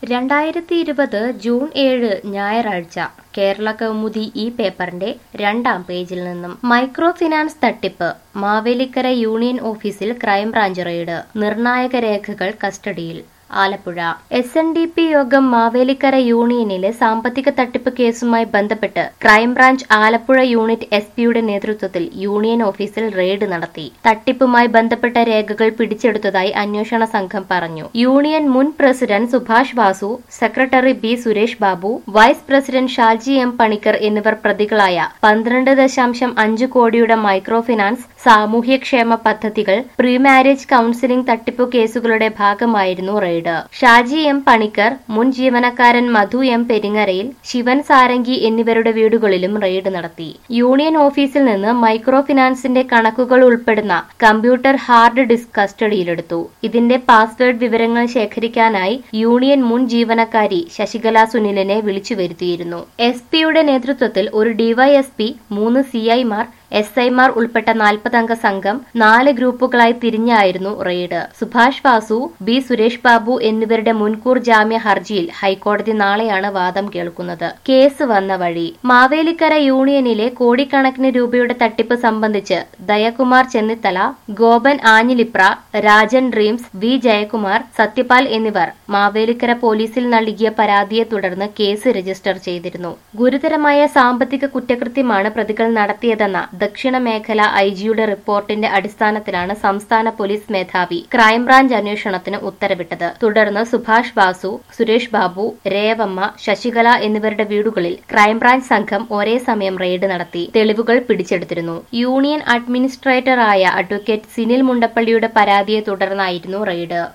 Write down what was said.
രണ്ടായിരത്തി ഇരുപത് ജൂൺ ഏഴ് ഞായറാഴ്ച കേരള കൗമുദി ഈ പേപ്പറിന്റെ രണ്ടാം പേജിൽ നിന്നും മൈക്രോ ഫിനാൻസ് തട്ടിപ്പ് മാവേലിക്കര യൂണിയൻ ഓഫീസിൽ ക്രൈംബ്രാഞ്ച് റെയ്ഡ് നിർണായക രേഖകൾ കസ്റ്റഡിയിൽ Alappuzha S N D P Yogam Mavelikkara യൂണിയനിലെ സാമ്പത്തിക തട്ടിപ്പ് കേസുമായി ബന്ധപ്പെട്ട് ക്രൈംബ്രാഞ്ച് ആലപ്പുഴ യൂണിറ്റ് എസ് പിയുടെ നേതൃത്വത്തിൽ യൂണിയൻ ഓഫീസിൽ റെയ്ഡ് നടത്തി തട്ടിപ്പുമായി ബന്ധപ്പെട്ട രേഖകൾ പിടിച്ചെടുത്തതായി അന്വേഷണ സംഘം പറഞ്ഞു യൂണിയൻ മുൻ president Subhash Vasu secretary B Suresh Babu vice president Shaji M Panicker എന്നിവർ പ്രതികളായ പന്ത്രണ്ട് ദശാംശം അഞ്ച് കോടിയുടെ മൈക്രോ ഫിനാൻസ് സാമൂഹ്യക്ഷേമ പദ്ധതികൾ പ്രീ മാരേജ് കൌൺസിലിംഗ് തട്ടിപ്പു കേസുകളുടെ ഭാഗമായിരുന്നു റെയ്ഡ് ഷാജി എം പണിക്കർ മുൻ ജീവനക്കാരൻ മധു എം പെരിങ്ങരയിൽ ശിവൻ സാരംഗി എന്നിവരുടെ വീടുകളിലും റെയ്ഡ് നടത്തി യൂണിയൻ ഓഫീസിൽ നിന്ന് മൈക്രോ ഫിനാൻസിന്റെ കണക്കുകൾ ഉൾപ്പെടുന്ന കമ്പ്യൂട്ടർ ഹാർഡ് ഡിസ്ക് കസ്റ്റഡിയിലെടുത്തു ഇതിന്റെ പാസ്വേഡ് വിവരങ്ങൾ ശേഖരിക്കാനായി യൂണിയൻ മുൻ ജീവനക്കാരി ശശികല സുനിലിനെ വിളിച്ചു വരുത്തിയിരുന്നു എസ് പിയുടെ നേതൃത്വത്തിൽ ഒരു ഡിവൈഎസ്പി മൂന്ന് സിഐമാർ എസ് ഐമാർ ഉൾപ്പെട്ട നാൽപ്പതംഗ സംഘം നാല് ഗ്രൂപ്പുകളായി തിരിഞ്ഞായിരുന്നു റെയ്ഡ് സുഭാഷ് വാസു ബി സുരേഷ് ബാബു എന്നിവരുടെ മുൻകൂർ ജാമ്യ ഹർജിയിൽ ഹൈക്കോടതി നാളെയാണ് വാദം കേൾക്കുന്നത് കേസ് വന്ന വഴി മാവേലിക്കര യൂണിയനിലെ കോടിക്കണക്കിന് രൂപയുടെ തട്ടിപ്പ് സംബന്ധിച്ച് ദയകുമാർ ചെന്നിത്തല ഗോപൻ ആഞ്ഞിലിപ്ര രാജൻ ഡ്രീംസ് വി ജയകുമാർ സത്യപാൽ എന്നിവർ മാവേലിക്കര പോലീസിൽ നൽകിയ പരാതിയെ തുടർന്ന് കേസ് രജിസ്റ്റർ ചെയ്തിരുന്നു ഗുരുതരമായ സാമ്പത്തിക കുറ്റകൃത്യമാണ് പ്രതികൾ നടത്തിയതെന്ന ദക്ഷിണ മേഖല ഐ ജിയുടെ റിപ്പോർട്ടിന്റെ അടിസ്ഥാനത്തിലാണ് സംസ്ഥാന പോലീസ് മേധാവി ക്രൈംബ്രാഞ്ച് അന്വേഷണത്തിന് ഉത്തരവിട്ടത് തുടർന്ന് സുഭാഷ് വാസു സുരേഷ് ബാബു രേവമ്മ ശശികല എന്നിവരുടെ വീടുകളിൽ ക്രൈംബ്രാഞ്ച് സംഘം ഒരേ സമയം റെയ്ഡ് നടത്തി തെളിവുകൾ പിടിച്ചെടുത്തിരുന്നു യൂണിയൻ അഡ്മിനിസ്ട്രേറ്ററായ അഡ്വക്കേറ്റ് സിനിൽ മുണ്ടപ്പള്ളിയുടെ പരാതിയെ തുടർന്നായിരുന്നു റെയ്ഡ്